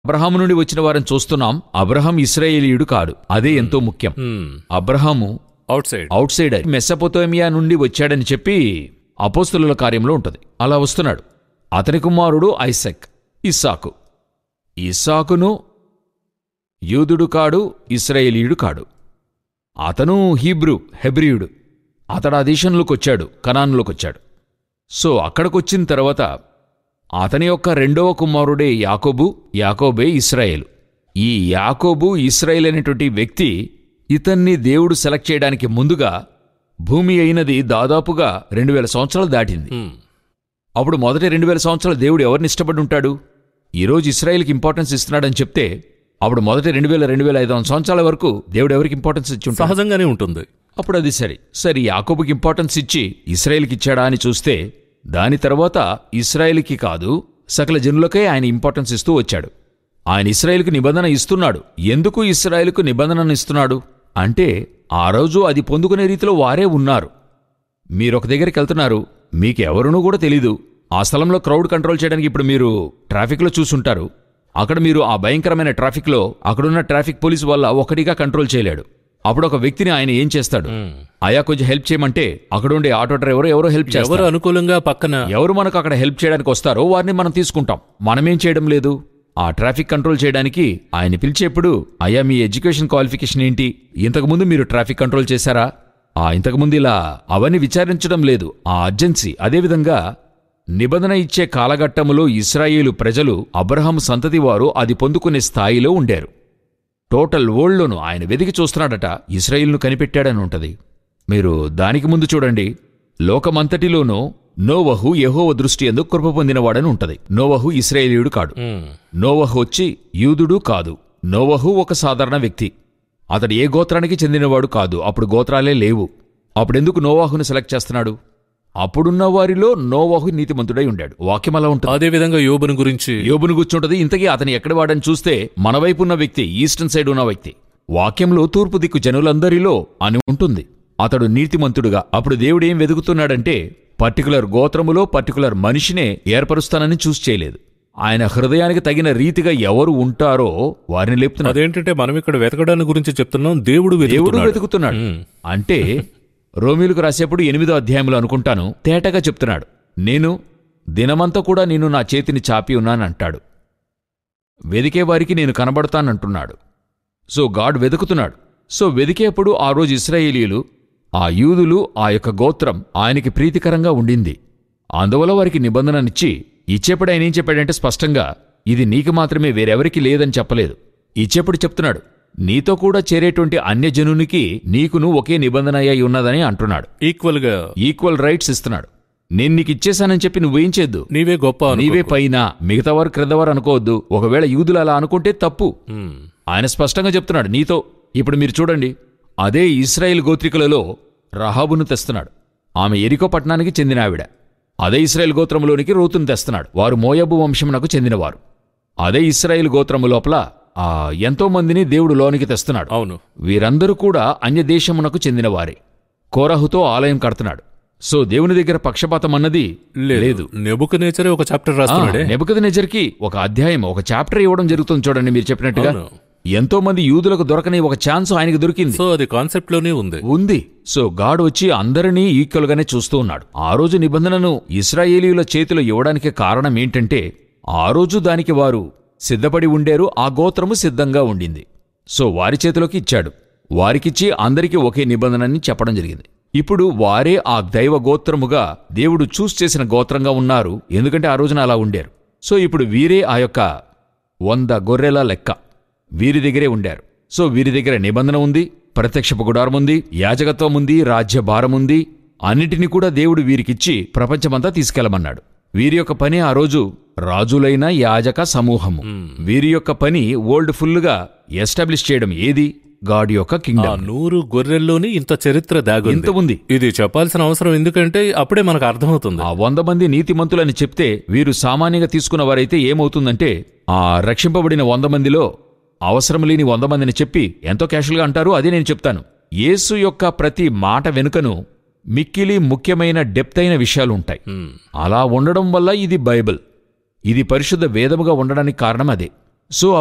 అబ్రహాము నుండి వచ్చిన వారిని చూస్తున్నాం అబ్రహాం ఇస్రాయేలీయుడు కాడు అదే ఎంతో ముఖ్యం Abraham outside outsider Mesopotamia నుండి వచ్చాడని చెప్పి అపోస్తుల కార్యంలో ఉంటుంది అలా వస్తున్నాడు అతని కుమారుడు ఐసక్ ఇస్సాకు ఇస్సాకును యూదుడు కాడు ఇస్రాయేలీయుడు కాడు అతను హీబ్రూ హెబ్రియుడు అతడు ఆ దేశంలోకి వచ్చాడు కనాన్లోకి వచ్చాడు సో అక్కడికొచ్చిన తర్వాత అతని యొక్క రెండవ కుమారుడే యాకోబు యాకోబే ఇస్రాయేలు ఈ యాకోబు ఇస్రాయేల్ అనేటువంటి వ్యక్తి ఇతన్ని దేవుడు సెలెక్ట్ చేయడానికి ముందుగా భూమి అయినది దాదాపుగా రెండు వేల సంవత్సరాలు దాటింది అప్పుడు మొదటి రెండు వేల సంవత్సరాలు దేవుడు ఎవరిని ఇష్టపడి ఉంటాడు ఈరోజు ఇస్రాయేల్కి ఇంపార్టెన్స్ ఇస్తున్నాడని చెప్తే అప్పుడు మొదటి రెండు వేల రెండు వేల ఐదు వందల సంవత్సరాల వరకు దేవుడు ఎవరికి ఇంపార్టెన్స్ ఇచ్చి ఉంటాడు సహజంగానే ఉంటుంది అప్పుడు అది సరే సరే యాకోబుకి ఇంపార్టెన్స్ ఇచ్చి ఇస్రాయేల్కి ఇచ్చాడా అని చూస్తే దాని తర్వాత ఇస్రాయేల్కి కాదు సకల జనులకే ఆయన ఇంపార్టెన్స్ ఇస్తూ వచ్చాడు ఆయన ఇస్రాయేల్కు నిబంధన ఇస్తున్నాడు ఎందుకు ఇస్రాయేల్కు నిబంధనను ఇస్తున్నాడు అంటే ఆ రోజు అది పొందుకునే రీతిలో వారే ఉన్నారు మీరొక దగ్గరికి వెళ్తున్నారు మీకెవరునూ కూడా తెలీదు ఆ స్థలంలో క్రౌడ్ కంట్రోల్ చేయడానికి ఇప్పుడు మీరు ట్రాఫిక్లో చూసుంటారు అక్కడ మీరు ఆ భయంకరమైన ట్రాఫిక్లో అక్కడున్న ట్రాఫిక్ పోలీసు వల్ల ఒకటిగా కంట్రోల్ చేయలేడు అప్పుడు ఒక వ్యక్తిని ఆయన ఏం చేస్తాడు అయా కొంచెం హెల్ప్ చేయమంటే అక్కడ ఉండే ఆటో డ్రైవర్ ఎవరో హెల్ప్ చేస్తారు ఎవరు అనుకూలంగా పక్కన ఎవరు మనకు అక్కడ హెల్ప్ చేయడానికి వస్తారో వారిని మనం తీసుకుంటాం మనమేం చేయడం లేదు ఆ ట్రాఫిక్ కంట్రోల్ చేయడానికి ఆయన పిలిచేప్పుడు అయ్యా మీ ఎడ్యుకేషన్ క్వాలిఫికేషన్ ఏంటి ఇంతకుముందు మీరు ట్రాఫిక్ కంట్రోల్ చేశారా ఆ ఇంతకుముందు ఇలా అవన్నీ విచారించడం లేదు ఆ అర్జెన్సీ అదేవిధంగా నిబంధన ఇచ్చే కాలఘట్టములో ఇస్రాయేలు ప్రజలు అబ్రహాం సంతతి వారు అది పొందుకునే స్థాయిలో ఉండారు టోటల్ వరల్డ్లోనూ ఆయన వెదికి చూస్తున్నాడట ఇస్రాయిల్ను కనిపెట్టాడని ఉంటది మీరు దానికి ముందు చూడండి లోకమంతటిలోనూ నోవహు యెహోవ దృష్టి ఎందుకు కృప పొందినవాడని ఉంటది నోవహు ఇస్రాయేలీయుడు కాడు మ్మ్. నోవహు వచ్చి యూదుడు కాదు నోవహు ఒక సాధారణ వ్యక్తి అతడు ఏ గోత్రానికి చెందినవాడు కాదు అప్పుడు గోత్రాలే లేవు అప్పుడెందుకు నోవాహుని సెలెక్ట్ చేస్తున్నాడు అప్పుడున్న వారిలో నోవాహు నీతిమంతుడై ఉండాడు వాక్యం అలా ఉంటుంది అదే విధంగా యోబుని గురించి యోబును కూర్చుంటది ఇంతకీ అతని ఎక్కడ వాడని చూస్తే మన వైపు ఉన్న వ్యక్తి ఈస్టర్న్ సైడ్ ఉన్న వ్యక్తి వాక్యంలో తూర్పు దిక్కు జనులందరిలో అని ఉంటుంది అతడు నీతిమంతుడుగా అప్పుడు దేవుడేం వెతుకుతున్నాడంటే పర్టికులర్ గోత్రములో పర్టికులర్ మనిషినే ఏర్పరుస్తానని చూసి చేయలేదు ఆయన హృదయానికి తగిన రీతిగా ఎవరు ఉంటారో వారిని లేపుతున్నాడు అదేంటంటే మనం ఇక్కడ వెతకడాన్ని గురించి చెప్తున్నాం దేవుడు దేవుడు వెతుకుతున్నాడు వెతుకుతున్నాడు మ్మ్. అంటే రోమిలకు రాసేప్పుడు ఎనిమిదో అధ్యాయంలో అనుకుంటాను తేటగా చెప్తున్నాడు నేను దినమంతా కూడా నేను నా చేతిని చాపి ఉన్నానంటాడు వెదికే వారికి నేను కనబడతానంటున్నాడు సో గాడ్ వెతుకుతున్నాడు సో వెదికేప్పుడు ఆ రోజు ఇస్రాయేలీలు ఆ యూదులు ఆ యొక్క గోత్రం ఆయనకి ప్రీతికరంగా ఉండింది అందువల్ల వారికి నిబంధననిచ్చి ఇచ్చేప్పుడు ఆయన ఏం చెప్పాడంటే స్పష్టంగా ఇది నీకు మాత్రమే వేరెవరికి లేదని చెప్పలేదు ఇచ్చేప్పుడు చెప్తున్నాడు నీతో కూడా చేరేటువంటి అన్యజనునికి నీకును ఒకే నిబంధన అయి ఉన్నదని అంటున్నాడు ఈక్వల్ గా ఈక్వల్ రైట్స్ ఇస్తున్నాడు నేను నీకు ఇచ్చేశానని చెప్పి నువ్వేం చేద్దు నీవే గొప్ప అనుకో. నీవే పైన మిగతా వారు క్రిందవారు అనుకోవద్దు ఒకవేళ యూదులు అలా అనుకుంటే తప్పు మ్మ్. ఆయన స్పష్టంగా చెప్తున్నాడు నీతో ఇప్పుడు మీరు చూడండి అదే ఇస్రాయేల్ గోత్రికులలో రహాబును తెస్తున్నాడు ఆమె ఎరికో పట్టణానికి చెందిన ఆవిడ అదే ఇస్రాయేల్ గోత్రములోనికి రూతును తెస్తున్నాడు వారు మోయబు వంశమునకు చెందినవారు అదే ఇస్రాయేల్ గోత్రము లోపల ఆ ఎంతో మందిని దేవుడు లోనికి తెస్తున్నాడు అవును వీరందరూ కూడా అన్యదేశమునకు చెందినవారే కోరహుతో ఆలయం కడుతున్నాడు సో దేవుని దగ్గర పక్షపాతం అన్నది లేదు నెబుక నేచరే ఒక చాప్టర్ రాస్తున్నాడే నెబుకదనెజర్కి ఒక అధ్యాయం ఒక చాప్టర్ ఇవ్వడం జరుగుతుంది చూడండి మీరు చెప్పినట్టుగా అవును. ఎంతో మంది యూదులకు దొరకని ఒక ఛాన్స్ ఆయనకి దొరికింది సో అది కాన్సెప్ట్ లోనే ఉంది ఉంది సో గాడ్ వచ్చి అందరినీ ఈక్వల్ గానే చూస్తూ ఉన్నాడు ఆ రోజు నిబంధనను ఇస్రాయేలీయుల చేతిలో ఇవ్వడానికి కారణం ఏంటంటే ఆ రోజు దానికి వారు సిద్ధపడి ఉండారు ఆ గోత్రము సిద్ధంగా ఉండింది సో వారి చేతిలోకి ఇచ్చాడు వారికిచ్చి అందరికీ ఒకే నిబంధనని చెప్పడం జరిగింది ఇప్పుడు వారే ఆ దైవ గోత్రముగా దేవుడు చూస్ చేసిన గోత్రంగా ఉన్నారు ఎందుకంటే ఆ రోజున అలా ఉండారు సో ఇప్పుడు వీరే ఆ యొక్క వంద గొర్రెల లెక్క వీరి దగ్గరే ఉండారు సో వీరి దగ్గర నిబంధన ఉంది ప్రత్యక్షపు గుడారం ఉంది యాజకత్వం ఉంది రాజ్య భారం ఉంది అన్నిటినీ కూడా దేవుడు వీరికిచ్చి ప్రపంచమంతా తీసుకెళ్లమన్నాడు వీరి యొక్క పని ఆ రోజు రాజులైన యాజక సమూహము వీరి యొక్క పని వరల్డ్ ఫుల్లుగా ఎస్టాబ్లిష్ చేయడం ఏది గాడ్ యొక్క ఆ కింగ్డమ్ నూరు గొర్రెల్లోని ఇంత చరిత్ర దాగుంది ఇంత ఉంది ఇది చెప్పాల్సిన అవసరం ఎందుకంటే అప్పుడే మనకు అర్థమవుతుంది ఆ వంద మంది నీతిమంతులని చెప్తే వీరు సామాన్యంగా తీసుకున్న వారైతే ఏమవుతుందంటే ఆ రక్షింపబడిన వంద మందిలో అవసరం లేని వంద మందిని చెప్పి ఎంతో క్యాషువల్గా అంటారు అదే నేను చెప్తాను యేసు యొక్క ప్రతి మాట వెనుకను మిక్కిలి ముఖ్యమైన డెప్త్ అయిన విషయాలు ఉంటాయి మ్మ్. అలా ఉండడం వల్ల ఇది బైబిల్ ఇది పరిశుద్ధ వేదముగా ఉండడానికి కారణం అదే సో